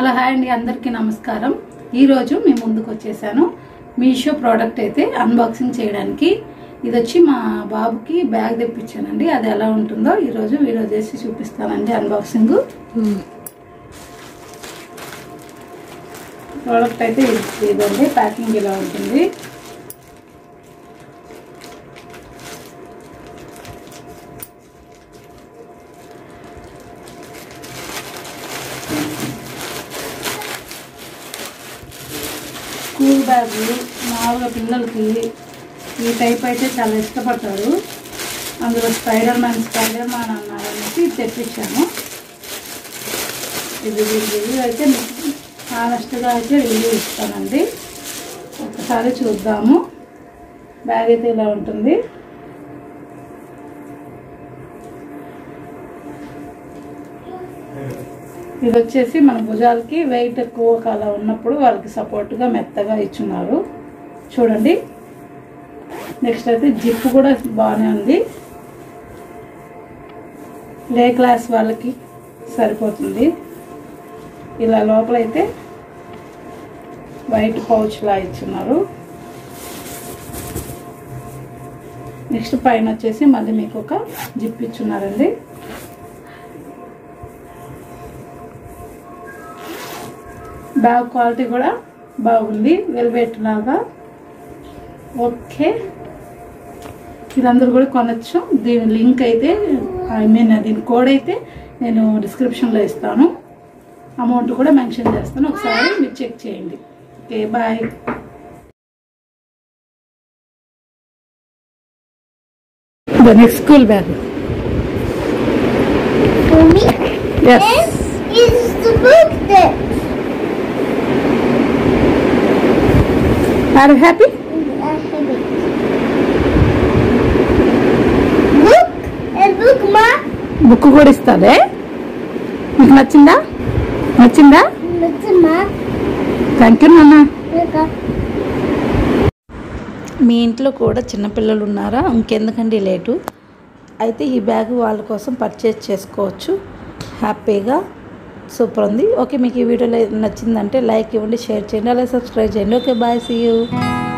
Hello hi అండి అందరికీ నమస్కారం ఈరోజు మీ ముందుకు వచ్చేసాను మీషో ప్రోడక్ట్ అయితే అన్బాక్సింగ్ చేయడానికి ఇది వచ్చి మా బాబుకి బ్యాగ్ తెప్పించానండి అది ఎలా ఉంటుందో ఈరోజు వీడియో చేసి చూపిస్తానండి అన్బాక్సింగ్ ప్రోడక్ట్ అయితే ఇది- ఇదండి ప్యాకింగ్ ఇలా ఉంటుంది స్కూల్ బ్యాగులు మామూలుగా పిల్లలకి ఈ టైప్ అయితే చాలా ఇష్టపడతారు అందులో స్పైడర్ మ్యాన్ స్పైడర్ మ్యాన్ అన్నారు అనేసి ఇది తెప్పించాను ఇది రివ్యూ అయితే మీకు ఆనెస్ట్గా అయితే రివ్యూ ఇస్తానండి ఒకసారి చూద్దాము బ్యాగ్ అయితే ఇలా ఉంటుంది ఇది వచ్చేసి మన భుజాలకి వెయిట్ ఎక్కువ అలా ఉన్నప్పుడు వాళ్ళకి సపోర్ట్గా మెత్తగా ఇచ్చున్నారు చూడండి నెక్స్ట్ అయితే జిప్ కూడా బాగానే ఉంది లే క్లాస్ వాళ్ళకి సరిపోతుంది ఇలా లోపలైతే వైట్ పౌచ్లా ఇచ్చున్నారు నెక్స్ట్ పైన వచ్చేసి మళ్ళీ మీకు ఒక జిప్ ఇచ్చున్నారండి బ్యాగ్ క్వాలిటీ కూడా బాగుంది వెల్వెట్ లాగా ఓకే ఇదందరూ కూడా కొనచ్చు దీని లింక్ అయితే ఐ మీన్ దీని కోడ్ అయితే నేను డిస్క్రిప్షన్లో ఇస్తాను అమౌంట్ కూడా మెన్షన్ చేస్తాను ఒకసారి మీరు చెక్ చేయండి okay boy the next school bag For me, yes this is the book that are happy I have it. Book and book, ma. Book కూడా ఇస్తాదే మీకు నచ్చిందా నచ్చిందా What's ma? థ్యాంక్ యూ నాన్న Look up. మీ ఇంట్లో కూడా చిన్నపిల్లలు ఉన్నారా ఇంకెందుకండి లేటు అయితే ఈ బ్యాగ్ వాళ్ళ కోసం పర్చేస్ చేసుకోవచ్చు హ్యాపీగా సూపర్ ఉంది ఓకే మీకు ఈ వీడియో నచ్చిందంటే లైక్ ఇవ్వండి షేర్ చేయండి అలాగే సబ్స్క్రైబ్ చేయండి ఓకే బాయ్ సీ యూ